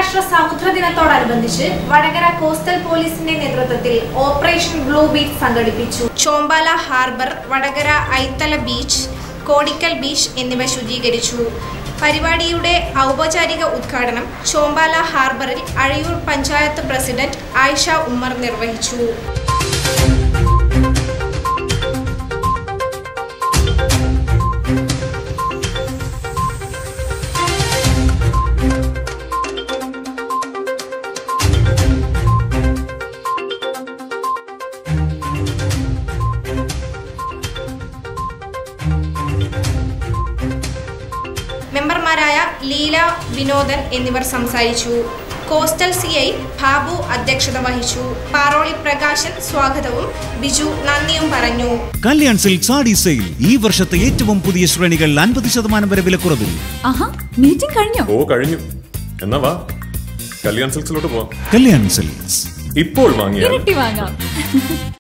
അന്താരാഷ്ട്ര സമുദ്ര ദിനത്തോടനുബന്ധിച്ച് വടകര കോസ്റ്റൽ പോലീസിന്റെ നേതൃത്വത്തിൽ ഓപ്പറേഷൻ ബ്ലൂ ബീറ്റ് സംഘടിപ്പിച്ചു Chombala harbour Vadakara Aithala beach Kodikkal beach എന്നിവ ശുചീകരിച്ചു പരിപാടിയുടെ ഔപചാരിക ഉദ്ഘാടനം ചോമ്പാല ഹാർബറിൽ അഴയൂർ പഞ്ചായത്ത് പ്രസിഡന്റ് ആയിഷ ഉമ്മർ നിർവഹിച്ചു മെമ്പർമാരായ ലീല വിനോദൻ എന്നിവർ സംസാരിച്ചു കോസ്റ്റൽ സി ഐ ബാബു അധ്യക്ഷത വഹിച്ചു പാറോളി പ്രകാശൻ സ്വാഗതവും ബിജു നന്ദിയും പറഞ്ഞു കല്യാൺ സിൽക്ക് സാഡി സെയിൽ ഈ വർഷത്തെ ഏറ്റവും പുതിയ ശ്രേണികൾ അൻപത് ശതമാനം വരെ വിലക്കുറവിൽ ആഹാ മീറ്റിംഗ് കഴിഞ്ഞോ ഓ കഴിഞ്ഞു എന്നാ വാ കല്യാൺ സിൽക്സിലോട്ട് പോവാം കല്യാൺ സിൽക്സ് ഇപ്പോൾ വാങ്ങിയാൽ ഇരട്ടി വാങ്ങാം